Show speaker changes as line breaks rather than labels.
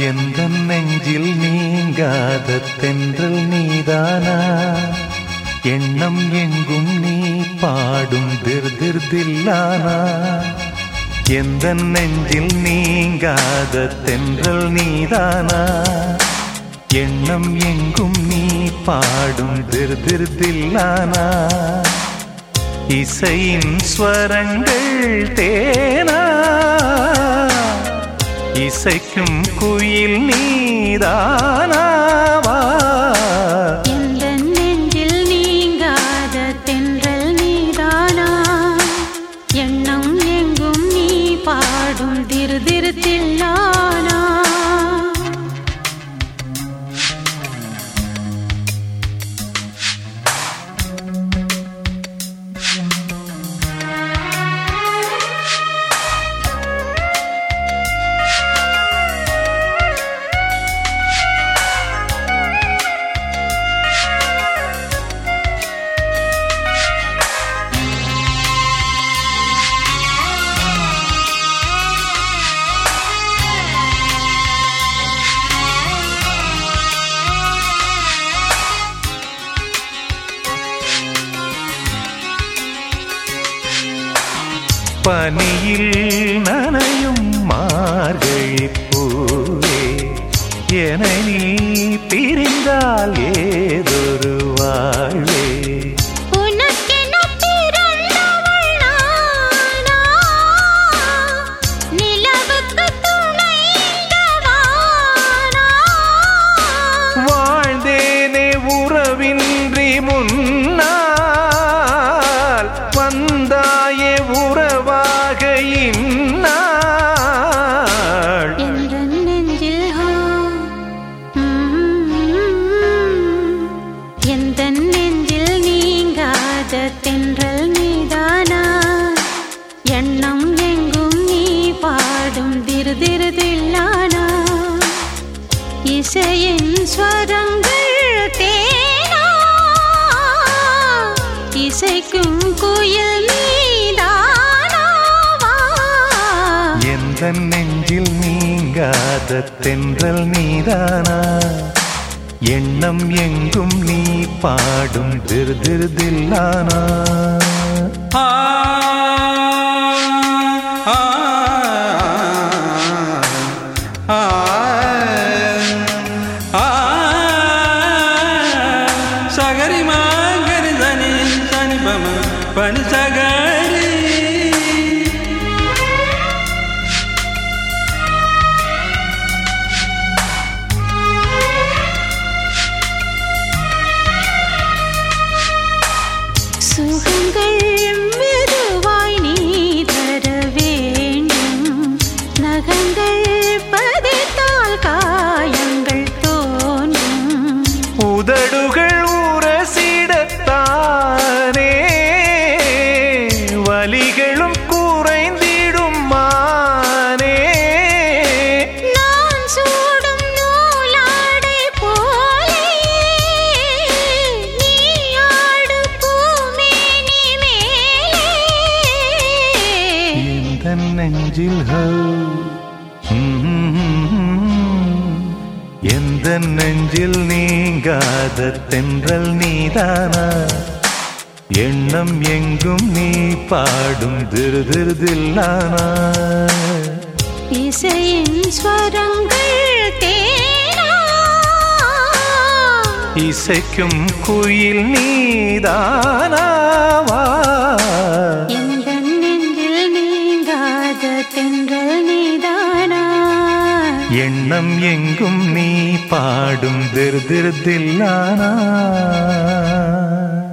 எந்த நெஞ்சில் நீங்காத தென்றல் நீதானா எண்ணம் எங்கும் நீ பாடும் திர் திர் தில்லானா எந்த நெஞ்சில் நீங்காத தென்றல் நீதானா எண்ணம் எங்கும் நீ பாடும் திர் திர் தில்லானா இசையின் ஸ்வரங்கள் தேனா இசைக்கும் குயில் நீதானாவா
எந்த நெஞ்சில் நீங்காத தென்றல் நீதானா எண்ணம் எங்கும் நீ பாடும் திரு திரு தில்லானா
பனியில் நனையும் மார்கழி பூவே என நீ பிரிந்தால் ஏதொரு வாழ்வே
உனக்கென பிறந்தவள் நானா? நிலவுக்கு துணைந்தவானா?
வாழ்ந்தேனே உறவின்றி முன்னால் வந்தாயே உறவாக இந்நாள்
என்ற நெஞ்சில் ஹா, ம், எந்த நெஞ்சில் நீங்காத தென்றல் நீதானா எண்ணம் எங்கும் நீ பாடும் திரு திரு தில்லானா இசையின் ஸ்வரங்கள் தேனா இசைக்கும் குயில் நீதானாவா
எந்த நெஞ்சில் நீங்காத தென்றல் நீதானா எண்ணம் எங்கும் நீ பாடும் திரு திரு தில்லானா
ஆ ஆ ஆ ஆ சகரி மாங்கரி சனி சனி பம பனி சகரி
சுகங்கள் மெதுவாய் நீ தர வேண்டும் நகங்கள் பதித்தால் காயங்கள் தோன்றும்
உதடுகள் உரசிடத்தானே வலிகளும் குறைந்திடும் மானே
நான் சூடும் நூலாடை போலே நீ ஆடு பூமேனி மேலே
எந்த நெஞ்சில் ஹோ எந்த நெஞ்சில் நீங்காத தென்றல் நீதானா எண்ணம் எங்கும் நீ பாடும் திரு திரு தில்லானா
இசையின் ஸ்வரங்கள் தேனா
இசைக்கும் குயில் நீதானாவா
எந்த நெஞ்சில் நீங்காத தென்றல் நீதானா
எண்ணம் எங்கும் நீ பாடும் திரு திரு தில்லானா